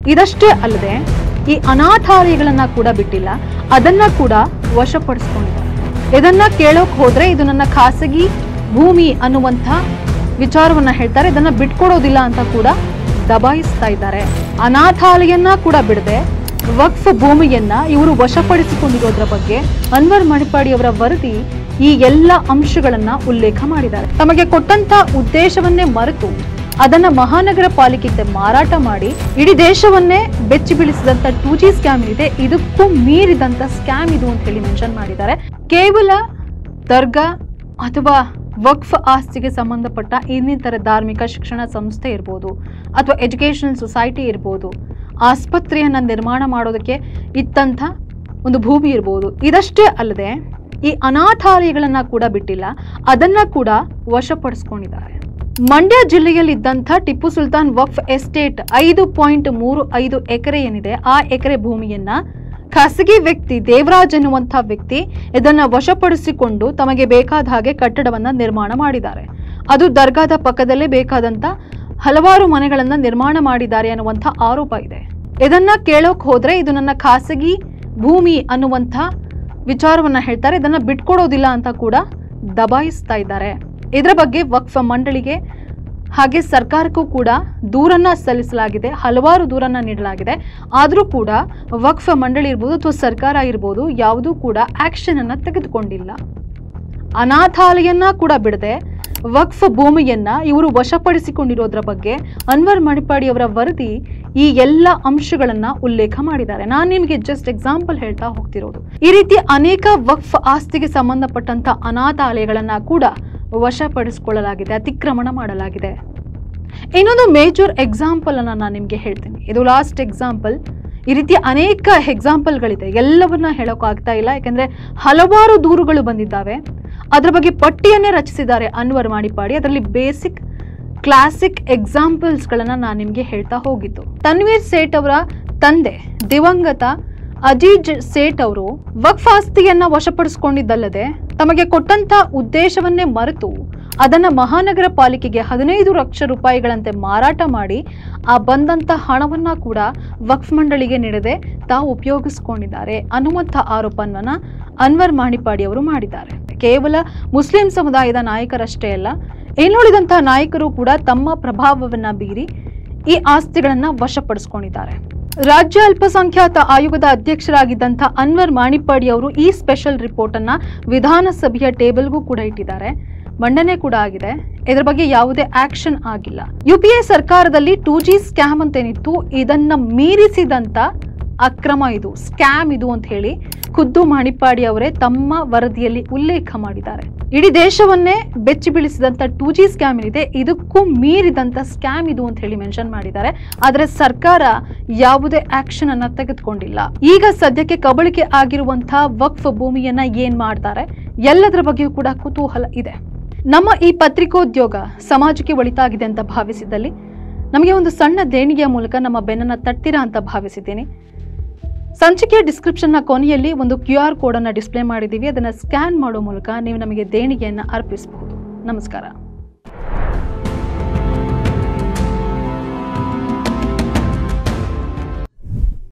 ಇದಷ್ಟೇ ಅಲ್ಲದೆ ಈ ಅನಾಥಾಲಯಗಳನ್ನ ಕೂಡ ಬಿಟ್ಟಿಲ್ಲ ಅದನ್ನ ಕೂಡ ವಶಪಡಿಸ್ಕೊಂಡಿದ್ದಾರೆ ಇದನ್ನ ಕೇಳೋಕ್ ಹೋದ್ರೆ ಇದು ನನ್ನ ಖಾಸಗಿ ಭೂಮಿ ಅನ್ನುವಂಥ ವಿಚಾರವನ್ನ ಹೇಳ್ತಾರೆ ಇದನ್ನ ಬಿಟ್ಕೊಡೋದಿಲ್ಲ ಅಂತ ಕೂಡ ದಬಾಯಿಸ್ತಾ ಇದ್ದಾರೆ ಅನಾಥಾಲಯನ್ನ ಕೂಡ ಬಿಡದೆ ವಕ್ಫ್ ಭೂಮಿಯನ್ನ ಇವರು ವಶಪಡಿಸಿಕೊಂಡಿರೋದ್ರ ಬಗ್ಗೆ ಅನ್ವರ್ ಮಣಿಪಾಡಿ ಅವರ ವರದಿ ಈ ಎಲ್ಲ ಅಂಶಗಳನ್ನ ಉಲ್ಲೇಖ ಮಾಡಿದ್ದಾರೆ ತಮಗೆ ಕೊಟ್ಟಂತ ಉದ್ದೇಶವನ್ನೇ ಮರೆತು ಅದನ್ನ ಮಹಾನಗರ ಪಾಲಿಕೆಗೆ ಮಾರಾಟ ಮಾಡಿ ಇಡೀ ದೇಶವನ್ನೇ ಬೆಚ್ಚಿ ಬೀಳಿಸಿದಂತ ಟೂ ಜಿ ಸ್ಕ್ಯಾಮ್ ಇದೆ ಇದಕ್ಕೂ ಮೀರಿದಂತ ಸ್ಕ್ಯಾಮ್ ಇದು ಅಂತ ಹೇಳಿ ಮೆನ್ಷನ್ ಮಾಡಿದ್ದಾರೆ ಕೇವಲ ದರ್ಗಾ ಅಥವಾ ವಕ್ಫ್ ಆಸ್ತಿಗೆ ಸಂಬಂಧಪಟ್ಟ ಇನ್ನಿತರ ಧಾರ್ಮಿಕ ಶಿಕ್ಷಣ ಸಂಸ್ಥೆ ಇರ್ಬೋದು ಅಥವಾ ಎಜುಕೇಷನಲ್ ಸೊಸೈಟಿ ಇರ್ಬೋದು ಆಸ್ಪತ್ರೆಯನ್ನ ನಿರ್ಮಾಣ ಮಾಡೋದಕ್ಕೆ ಇತ್ತಂಥ ಒಂದು ಭೂಮಿ ಇರ್ಬೋದು ಇದಷ್ಟೇ ಅಲ್ಲದೆ ಈ ಅನಾಥಾಲಯಗಳನ್ನ ಕೂಡ ಬಿಟ್ಟಿಲ್ಲ ಅದನ್ನ ಕೂಡ ವಶಪಡಿಸ್ಕೊಂಡಿದ್ದಾರೆ ಮಂಡ್ಯ ಜಿಲ್ಲೆಯಲ್ಲಿದ್ದಂಥ ಟಿಪ್ಪು ಸುಲ್ತಾನ್ ವಕ್ಫ್ ಎಸ್ಟೇಟ್ ಐದು ಪಾಯಿಂಟ್ ಮೂರು ಐದು ಎಕರೆ ಏನಿದೆ ಆ ಎಕರೆ ಭೂಮಿಯನ್ನ ಖಾಸಗಿ ವ್ಯಕ್ತಿ ದೇವರಾಜ್ ಎನ್ನುವಂಥ ವ್ಯಕ್ತಿ ಇದನ್ನ ವಶಪಡಿಸಿಕೊಂಡು ತಮಗೆ ಬೇಕಾದ ಹಾಗೆ ಕಟ್ಟಡವನ್ನ ನಿರ್ಮಾಣ ಮಾಡಿದ್ದಾರೆ ಅದು ದರ್ಗಾದ ಪಕ್ಕದಲ್ಲೇ ಬೇಕಾದಂತ ಹಲವಾರು ಮನೆಗಳನ್ನ ನಿರ್ಮಾಣ ಮಾಡಿದ್ದಾರೆ ಅನ್ನುವಂಥ ಆರೋಪ ಇದೆ ಇದನ್ನ ಕೇಳೋಕ್ ಹೋದ್ರೆ ಇದು ನನ್ನ ಖಾಸಗಿ ಭೂಮಿ ಅನ್ನುವಂಥ ವಿಚಾರವನ್ನ ಹೇಳ್ತಾರೆ ಇದನ್ನ ಬಿಟ್ಕೊಡೋದಿಲ್ಲ ಅಂತ ಕೂಡ ದಬಾಯಿಸ್ತಾ ಇದ್ದಾರೆ ಇದರ ಬಗ್ಗೆ ವಕ್ಫ್ ಮಂಡಳಿಗೆ ಹಾಗೆ ಸರ್ಕಾರಕ್ಕೂ ಕೂಡ ದೂರನ್ನ ಸಲ್ಲಿಸಲಾಗಿದೆ ಹಲವಾರು ದೂರನ್ನ ನೀಡಲಾಗಿದೆ ಆದರೂ ಕೂಡ ವಕ್ಫ್ ಮಂಡಳಿ ಇರ್ಬೋದು ಅಥವಾ ಸರ್ಕಾರ ಇರ್ಬೋದು ಯಾವುದೂ ಕೂಡ ಆಕ್ಷನ್ ಅನ್ನ ತೆಗೆದುಕೊಂಡಿಲ್ಲ ಅನಾಥಾಲಯನ್ನ ಕೂಡ ಬಿಡದೆ ವಕ್ಫ್ ಭೂಮಿಯನ್ನ ಇವರು ವಶಪಡಿಸಿಕೊಂಡಿರೋದ್ರ ಬಗ್ಗೆ ಅನ್ವರ್ ಮಣಿಪಾಡಿ ಅವರ ವರದಿ ಈ ಎಲ್ಲ ಅಂಶಗಳನ್ನ ಉಲ್ಲೇಖ ಮಾಡಿದ್ದಾರೆ ನಾನು ನಿಮಗೆ ಜಸ್ಟ್ ಎಕ್ಸಾಂಪಲ್ ಹೇಳ್ತಾ ಹೋಗ್ತಿರೋದು ಈ ರೀತಿ ಅನೇಕ ವಕ್ಫ್ ಆಸ್ತಿಗೆ ಸಂಬಂಧಪಟ್ಟಂತ ಅನಾಥಾಲಯಗಳನ್ನ ಕೂಡ ವಶಪಡಿಸಿಕೊಳ್ಳಲಾಗಿದೆ ಅತಿಕ್ರಮಣ ಮಾಡಲಾಗಿದೆ ಇನ್ನೊಂದು ಮೇಜರ್ ಎಕ್ಸಾಂಪಲ್ ಅನ್ನ ನಾನು ನಿಮಗೆ ಹೇಳ್ತೀನಿ ಇದು ಲಾಸ್ಟ್ ಎಕ್ಸಾಂಪಲ್ ಈ ರೀತಿ ಅನೇಕ ಎಕ್ಸಾಂಪಲ್ಗಳಿದೆ ಎಲ್ಲವನ್ನ ಹೇಳೋಕ್ಕಾಗ್ತಾ ಇಲ್ಲ ಯಾಕಂದ್ರೆ ಹಲವಾರು ದೂರುಗಳು ಬಂದಿದ್ದಾವೆ ಅದರ ಬಗ್ಗೆ ಪಟ್ಟಿಯನ್ನೇ ರಚಿಸಿದ್ದಾರೆ ಅನ್ವರ್ ಮಾಡಿಪಾಡಿ ಅದರಲ್ಲಿ ಬೇಸಿಕ್ ಕ್ಲಾಸಿಕ್ ಎಕ್ಸಾಂಪಲ್ಸ್ಗಳನ್ನ ನಾನು ನಿಮಗೆ ಹೇಳ್ತಾ ಹೋಗಿದ್ದು ತನ್ವೀರ್ ಸೇಠ್ ಅವರ ತಂದೆ ದಿವಂಗತ ಅಜೀಜ್ ಸೇಠ್ ಅವರು ವಕ್ಫ್ ಆಸ್ತಿಯನ್ನ ವಶಪಡಿಸಿಕೊಂಡಿದ್ದಲ್ಲದೆ ತಮಗೆ ಕೊಟ್ಟಂತ ಉದ್ದೇಶವನ್ನೇ ಮರೆತು ಅದನ್ನ ಮಹಾನಗರ ಪಾಲಿಕೆಗೆ ಹದಿನೈದು ಲಕ್ಷ ರೂಪಾಯಿಗಳಂತೆ ಮಾರಾಟ ಮಾಡಿ ಆ ಬಂದಂತ ಹಣವನ್ನ ಕೂಡ ವಕ್ಫ್ ಮಂಡಳಿಗೆ ನೀಡದೆ ತಾವು ಉಪಯೋಗಿಸಿಕೊಂಡಿದ್ದಾರೆ ಅನ್ನುವಂಥ ಆರೋಪವನ್ನ ಅನ್ವರ್ ಮಾಣಿಪಾಡಿ ಅವರು ಮಾಡಿದ್ದಾರೆ ಕೇವಲ ಮುಸ್ಲಿಂ ಸಮುದಾಯದ ನಾಯಕರಷ್ಟೇ ಅಲ್ಲ ಇನ್ನುಳಿದಂಥ ನಾಯಕರು ಕೂಡ ತಮ್ಮ ಪ್ರಭಾವವನ್ನ ಬೀರಿ ಈ ಆಸ್ತಿಗಳನ್ನ ವಶಪಡಿಸಿಕೊಂಡಿದ್ದಾರೆ ರಾಜ್ಯ ಅಲ್ಪಸಂಖ್ಯಾತ ಆಯೋಗದ ಅಧ್ಯಕ್ಷರಾಗಿದ್ದಂಥ ಅನ್ವರ್ ಮಾಣಿಪ್ಪಾಡಿ ಅವರು ಈ ಸ್ಪೆಷಲ್ ರಿಪೋರ್ಟ್ ಅನ್ನ ವಿಧಾನಸಭೆಯ ಟೇಬಲ್ಗೂ ಕೂಡ ಇಟ್ಟಿದ್ದಾರೆ ಮಂಡನೆ ಕೂಡ ಆಗಿದೆ ಇದರ ಬಗ್ಗೆ ಯಾವುದೇ ಆಕ್ಷನ್ ಆಗಿಲ್ಲ ಯು ಪಿ ಎ ಸರ್ಕಾರದಲ್ಲಿ ಟೂ ಜಿ ಸ್ಕ್ಯಾಮ್ ಅಂತೇನಿತ್ತು ಇದನ್ನ ಮೀರಿಸಿದಂತ ಅಕ್ರಮ ಇದು ಸ್ಕ್ಯಾಮ್ ಇದು ಅಂತ ಹೇಳಿ ಖುದ್ದು ಮಾಣಿಪ್ಪಾಡಿ ಅವರೇ ತಮ್ಮ ವರದಿಯಲ್ಲಿ ಉಲ್ಲೇಖ ಮಾಡಿದ್ದಾರೆ ಇಡೀ ದೇಶವನ್ನೇ ಬೆಚ್ಚಿ ಬೀಳಿಸಿದಂತ ಟೂ ಜಿ ಸ್ಕ್ಯಾಮ್ ಏನಿದೆ ಇದಕ್ಕೂ ಮೀರಿದಂತ ಸ್ಕ್ಯಾಮ್ ಇದು ಅಂತ ಹೇಳಿ ಮೆನ್ಷನ್ ಮಾಡಿದ್ದಾರೆ ಆದರೆ ಸರ್ಕಾರ ಯಾವುದೇ ಆಕ್ಷನ್ ಅನ್ನ ತೆಗೆದುಕೊಂಡಿಲ್ಲ ಈಗ ಸದ್ಯಕ್ಕೆ ಕಬಳಿಕೆ ಆಗಿರುವಂತಹ ವಕ್ಫ್ ಭೂಮಿಯನ್ನ ಏನ್ ಮಾಡ್ತಾರೆ ಎಲ್ಲದರ ಬಗ್ಗೆಯೂ ಕೂಡ ಕುತೂಹಲ ಇದೆ ನಮ್ಮ ಈ ಪತ್ರಿಕೋದ್ಯೋಗ ಸಮಾಜಕ್ಕೆ ಒಳಿತಾಗಿದೆ ಅಂತ ಭಾವಿಸಿದ್ದಲ್ಲಿ ನಮಗೆ ಒಂದು ಸಣ್ಣ ದೇಣಿಗೆಯ ಮೂಲಕ ನಮ್ಮ ಬೆನ್ನನ್ನ ತಟ್ತೀರಾ ಅಂತ ಭಾವಿಸಿದ್ದೀನಿ ಸಂಚಿಕೆಯ ಡಿಸ್ಕ್ರಿಪ್ಷನ್ನ ಕೊನೆಯಲ್ಲಿ ಒಂದು ಕ್ಯೂ ಆರ್ ಕೋಡನ್ನು ಡಿಸ್ಪ್ಲೇ ಮಾಡಿದ್ದೀವಿ ಅದನ್ನು ಸ್ಕ್ಯಾನ್ ಮಾಡೋ ಮೂಲಕ ನೀವು ನಮಗೆ ದೇಣಿಗೆಯನ್ನು ಅರ್ಪಿಸಬಹುದು ನಮಸ್ಕಾರ